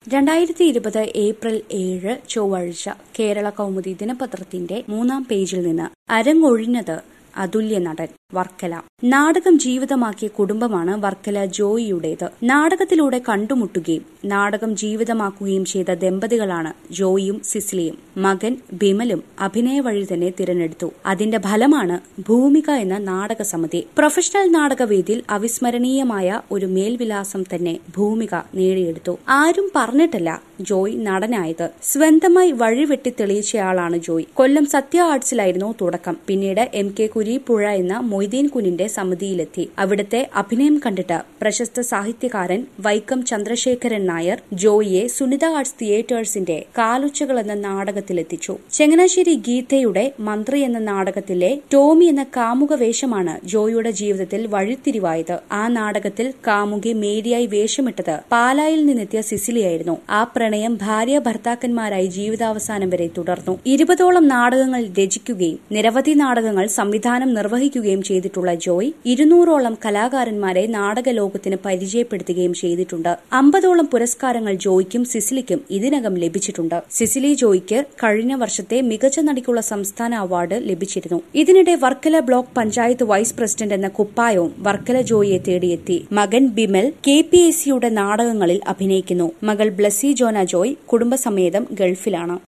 രണ്ടായിരത്തി ഇരുപത് ഏപ്രിൽ ഏഴ് ചൊവ്വാഴ്ച കേരള കൗമുദി ദിനപത്രത്തിന്റെ മൂന്നാം പേജിൽ നിന്ന് അരങ്ങൊഴിഞ്ഞത് അതുല്യ നടൻ വർക്കല നാടകം ജീവിതമാക്കിയ കുടുംബമാണ് വർക്കല ജോയിയുടേത് നാടകത്തിലൂടെ കണ്ടുമുട്ടുകയും നാടകം ജീവിതമാക്കുകയും ചെയ്ത ദമ്പതികളാണ് ജോയിയും സിസിലിയും മകൻ ബിമലും അഭിനയ വഴി തന്നെ തിരഞ്ഞെടുത്തു അതിന്റെ ഫലമാണ് ഭൂമിക എന്ന നാടക സമിതി പ്രൊഫഷണൽ നാടകവേദിയിൽ അവിസ്മരണീയമായ ഒരു മേൽവിലാസം തന്നെ ഭൂമിക നേടിയെടുത്തു ആരും പറഞ്ഞിട്ടല്ല ജോയ് നടനായത് സ്വന്തമായി വഴിവെട്ടി തെളിയിച്ചയാളാണ് ജോയ് കൊല്ലം സത്യ ആർട്സിലായിരുന്നു തുടക്കം പിന്നീട് എം കെ കുരീപ്പുഴ എന്ന മൊയ്തീൻ കുനിന്റെ സമിതിയിലെത്തി അവിടുത്തെ അഭിനയം കണ്ടിട്ട് പ്രശസ്ത സാഹിത്യകാരൻ വൈക്കം ചന്ദ്രശേഖരൻ നായർ ജോയിയെ സുനിത ആർട്സ് തിയേറ്റേഴ്സിന്റെ കാലുച്ചകൾ എന്ന നാടകത്തിലെത്തിച്ചു ചങ്ങനാശ്ശേരി ഗീതയുടെ മന്ത്രി എന്ന നാടകത്തിലെ ടോമി എന്ന കാമുക വേഷമാണ് ജോയിയുടെ ജീവിതത്തിൽ വഴിത്തിരിവായത് ആ നാടകത്തിൽ കാമുകി മേരിയായി വേഷമിട്ടത് പാലായിൽ നിന്നെത്തിയ സിസിലിയായിരുന്നു ആ പ്രണയം ഭാര്യ ഭർത്താക്കന്മാരായി ജീവിതാവസാനം വരെ തുടർന്നു ഇരുപതോളം നാടകങ്ങൾ രചിക്കുകയും നിരവധി നാടകങ്ങൾ സംവിധാനം നിർവഹിക്കുകയും ചെയ്തിട്ടുള്ള ജോയ് ഇരുന്നൂറോളം കലാകാരന്മാരെ നാടക ലോകത്തിന് പരിചയപ്പെടുത്തുകയും ചെയ്തിട്ടുണ്ട് അമ്പതോളം പുരസ്കാരങ്ങൾ ജോയ്ക്കും സിസിലിക്കും ഇതിനകം ലഭിച്ചിട്ടുണ്ട് സിസിലി ജോയ്ക്ക് കഴിഞ്ഞ വർഷത്തെ മികച്ച നടിക്കുള്ള സംസ്ഥാന അവാർഡ് ലഭിച്ചിരുന്നു ഇതിനിടെ Varkala block panchayat vice president എന്ന കുപ്പായവും വർക്കല ജോയിയെ തേടിയെത്തി മകൻ ബിമൽ കെ പി എസ് സിയുടെ നാടകങ്ങളിൽ അഭിനയിക്കുന്നു മകൾ ബ്ലസി ജോന ജോയ് കുടുംബസമേതം ഗൾഫിലാണ്